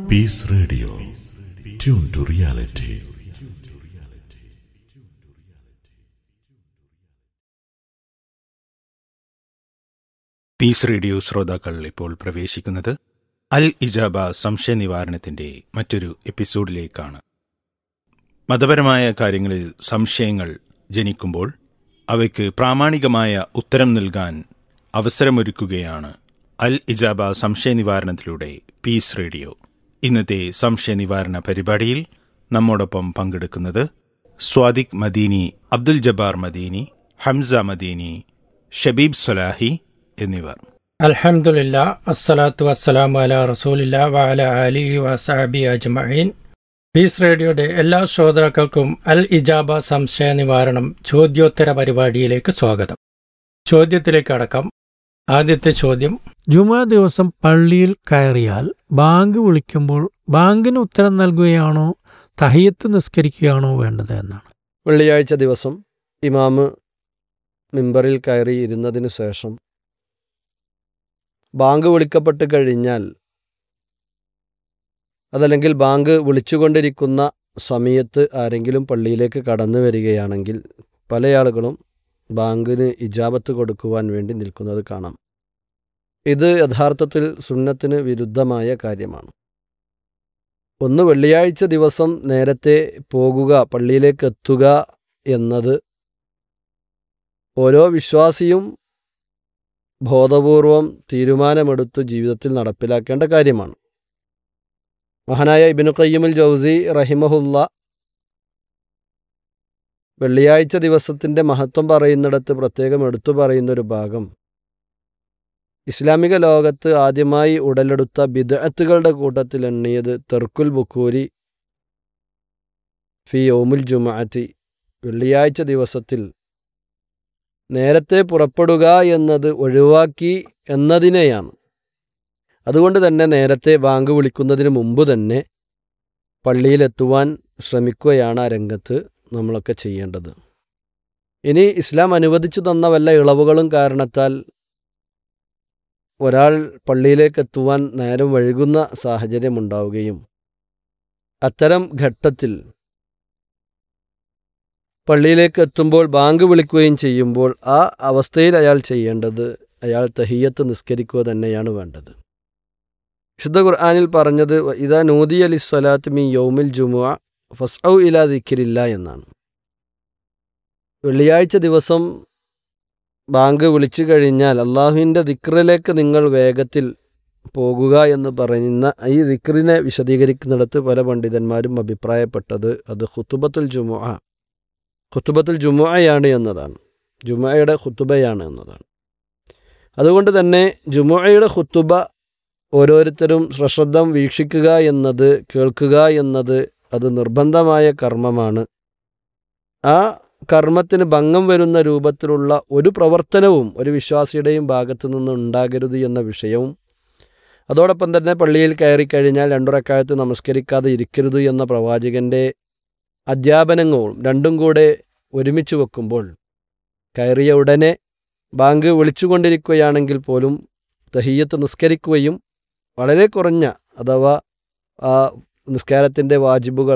Peace Radio. Tune to reality. Peace radio ശ്രോതാക്കൾ ഇപ്പോൾ പ്രവേശിക്കുന്നത് അൽ ഇജാബ സംശയ നിവാരണത്തിന്റെ മറ്റൊരു എപ്പിസോഡിലേക്കാണ് മതപരമായ കാര്യങ്ങളിൽ സംശയങ്ങൾ ജനിക്കുമ്പോൾ അവയ്ക്ക് പ്രാമാണികമായ ഉത്തരം നൽകാൻ അവസരമൊരുക്കുകയാണ് അൽ ഇജാബ സംശയ നിവാരണത്തിലൂടെ പീസ് റേഡിയോ ഇന്നത്തെ സംശയ നിവാരണ പരിപാടിയിൽ നമ്മോടൊപ്പം പങ്കെടുക്കുന്നത് സ്വാദിഖ് മദീനി അബ്ദുൽ ജബ്ബാർ മദീനി ഹംസ മദീനി ഷബീബ് സലാഹി എന്നിവർ അൽഹംദുലില്ല അസ്സലാത്തു വസ്സലാമു അല റസൂലില്ല വഅല അലിഹി വസഹബി അജ്മഈൻ പീസ് റേഡിയോയുടെ എല്ലാ ശ്രോതാക്കൾക്കും അൽ ഇജാബ സംശയ നിവാരണം ചോദ്യോത്തര പരിപാടിയിലേക്ക് സ്വാഗതം ചോദ്യത്തിലേക്ക് അടക്കം ആദ്യത്തെ ചോദ്യം ജുമാ ദിവസം പള്ളിയിൽ കയറിയാൽ ബാങ്ക് വിളിക്കുമ്പോൾ ബാങ്കിന് ഉത്തരം നൽകുകയാണോ തഹിയത്ത് നിസ്കരിക്കുകയാണോ വേണ്ടത് എന്നാണ് വെള്ളിയാഴ്ച ദിവസം ഇമാമ് മിമ്പറിൽ കയറി ഇരുന്നതിനു ശേഷം ബാങ്ക് വിളിക്കപ്പെട്ട് കഴിഞ്ഞാൽ അതല്ലെങ്കിൽ ബാങ്ക് വിളിച്ചുകൊണ്ടിരിക്കുന്ന സമയത്ത് ആരെങ്കിലും പള്ളിയിലേക്ക് കടന്നു വരികയാണെങ്കിൽ പല ആളുകളും ബാങ്കിന് ഇജാബത്ത് കൊടുക്കുവാൻ വേണ്ടി നിൽക്കുന്നത് കാണാം ഇത് യഥാർത്ഥത്തിൽ സുന്നത്തിന് വിരുദ്ധമായ കാര്യമാണ് ഒന്ന് വെള്ളിയാഴ്ച ദിവസം നേരത്തെ പോകുക പള്ളിയിലേക്ക് എത്തുക എന്നത് ഓരോ വിശ്വാസിയും ബോധപൂർവം തീരുമാനമെടുത്ത് ജീവിതത്തിൽ നടപ്പിലാക്കേണ്ട കാര്യമാണ് മഹാനായ ഇബിനു കയ്യമുൽ ജൗസി റഹിമഹുല്ല വെള്ളിയാഴ്ച ദിവസത്തിൻ്റെ മഹത്വം പറയുന്നിടത്ത് പ്രത്യേകം എടുത്തു പറയുന്നൊരു ഭാഗം ഇസ്ലാമിക ലോകത്ത് ആദ്യമായി ഉടലെടുത്ത ബിദഅത്തുകളുടെ കൂട്ടത്തിൽ എണ്ണിയത് തെർക്കുൽ ബുക്കൂരി ഫി യോമുൽ ജുമാഅത്തി വെള്ളിയാഴ്ച ദിവസത്തിൽ നേരത്തെ പുറപ്പെടുക എന്നത് ഒഴിവാക്കി എന്നതിനെയാണ് അതുകൊണ്ട് തന്നെ നേരത്തെ ബാങ്ക് വിളിക്കുന്നതിന് മുമ്പ് തന്നെ പള്ളിയിലെത്തുവാൻ ശ്രമിക്കുകയാണ് ആ രംഗത്ത് നമ്മളൊക്കെ ചെയ്യേണ്ടത് ഇനി ഇസ്ലാം അനുവദിച്ചു തന്ന വല്ല ഇളവുകളും കാരണത്താൽ ഒരാൾ പള്ളിയിലേക്ക് എത്തുവാൻ നേരം വഴുകുന്ന സാഹചര്യമുണ്ടാവുകയും അത്തരം ഘട്ടത്തിൽ പള്ളിയിലേക്ക് എത്തുമ്പോൾ ബാങ്ക് വിളിക്കുകയും ചെയ്യുമ്പോൾ ആ അവസ്ഥയിൽ അയാൾ ചെയ്യേണ്ടത് അയാൾ തഹിയത്ത് നിസ്കരിക്കുക തന്നെയാണ് വേണ്ടത് വിശുദ്ധ ഖുർആാനിൽ പറഞ്ഞത് ഇതാ നൂതി അലി സ്വലാത്ത് മീ യൗമിൽ ജുമുഅ ഫസ്ഔ ഇലാ ദിക്കിരില്ല എന്നാണ് വെള്ളിയാഴ്ച ദിവസം ബാങ്ക് വിളിച്ചു കഴിഞ്ഞാൽ അള്ളാഹുവിൻ്റെ ദിക്റിലേക്ക് നിങ്ങൾ വേഗത്തിൽ പോകുക എന്ന് പറയുന്ന ഈ ദിക്റിനെ വിശദീകരിക്കുന്നിടത്ത് പല പണ്ഡിതന്മാരും അഭിപ്രായപ്പെട്ടത് അത് ഖുത്തുബത്തുൽ ജുമുഅ ഖുത്തുബത്തുൽ ജുമുഅയാണ് എന്നതാണ് ജുമുഅയുടെ ഖുത്തുബയാണ് എന്നതാണ് അതുകൊണ്ട് തന്നെ ജുമുഅയുടെ ഖുത്തുബ ഓരോരുത്തരും സശ്രദ്ധം വീക്ഷിക്കുക എന്നത് കേൾക്കുക എന്നത് അത് നിർബന്ധമായ കർമ്മമാണ് ആ കർമ്മത്തിന് ഭംഗം വരുന്ന രൂപത്തിലുള്ള ഒരു പ്രവർത്തനവും ഒരു വിശ്വാസിയുടെയും ഭാഗത്തു നിന്ന് ഉണ്ടാകരുത് എന്ന വിഷയവും അതോടൊപ്പം തന്നെ പള്ളിയിൽ കയറിക്കഴിഞ്ഞാൽ രണ്ടുറക്കാലത്ത് നമസ്കരിക്കാതെ ഇരിക്കരുത് എന്ന പ്രവാചകന്റെ അധ്യാപനങ്ങളും രണ്ടും കൂടെ ഒരുമിച്ച് വെക്കുമ്പോൾ കയറിയ ഉടനെ ബാങ്ക് വിളിച്ചുകൊണ്ടിരിക്കുകയാണെങ്കിൽ പോലും തഹിയത്ത് നിസ്കരിക്കുകയും വളരെ കുറഞ്ഞ അഥവാ ആ നിസ്കാരത്തിൻ്റെ വാജിബുകൾ